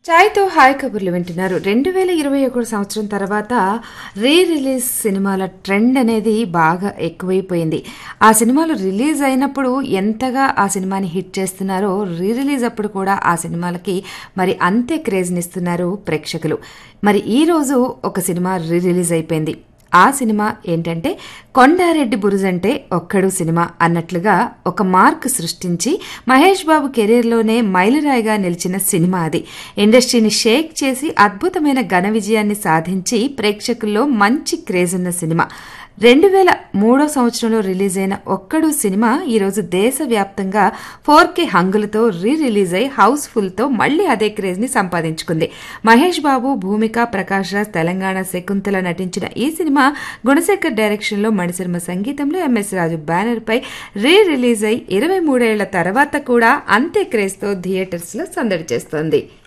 ఛాయ్తో hi కబుర్లు వింటున్నారు రెండు వేల ఇరవై ఒకటి సంవత్సరం తర్వాత రీ రిలీజ్ సినిమాల ట్రెండ్ అనేది బాగా ఎక్కువైపోయింది ఆ సినిమాలు రిలీజ్ అయినప్పుడు ఎంతగా ఆ సినిమాని హిట్ చేస్తున్నారో రీ రిలీజ్ అప్పుడు కూడా ఆ సినిమాలకి మరి అంతే క్రేజ్నిస్తున్నారు ప్రేక్షకులు మరి ఈ రోజు ఒక సినిమా రీ రిలీజ్ అయిపోయింది ఆ సినిమా ఏంటంటే కొండారెడ్డి బురుజంటే ఒక్కడు సినిమా అన్నట్లుగా ఒక మార్క్ సృష్టించి మహేష్ బాబు కెరీర్లోనే మైలురాయిగా నిలిచిన సినిమా అది ఇండస్ట్రీని షేక్ చేసి అద్భుతమైన ఘన విజయాన్ని సాధించి ప్రేక్షకుల్లో మంచి క్రేజ్ ఉన్న సినిమా రెండు వేల మూడో సంవత్సరంలో రిలీజ్ అయిన ఒక్కడు సినిమా ఈరోజు దేశవ్యాప్తంగా ఫోర్ కే హంగులతో రీ రిలీజ్ అయి హౌస్ఫుల్తో మళ్లీ అదే క్రేజ్ని సంపాదించుకుంది మహేష్ బాబు భూమిక ప్రకాష్ రాజ్ తెలంగాణ శకుంతల నటించిన ఈ సినిమా గుణశేఖర్ డైరెక్షన్లో మణిశర్మ సంగీతంలో ఎంఎస్ రాజు బ్యానర్పై రీ రిలీజ్ అయి ఇరవై మూడేళ్ల తర్వాత కూడా అంతే క్రేజ్తో థియేటర్స్లో సందడి చేస్తోంది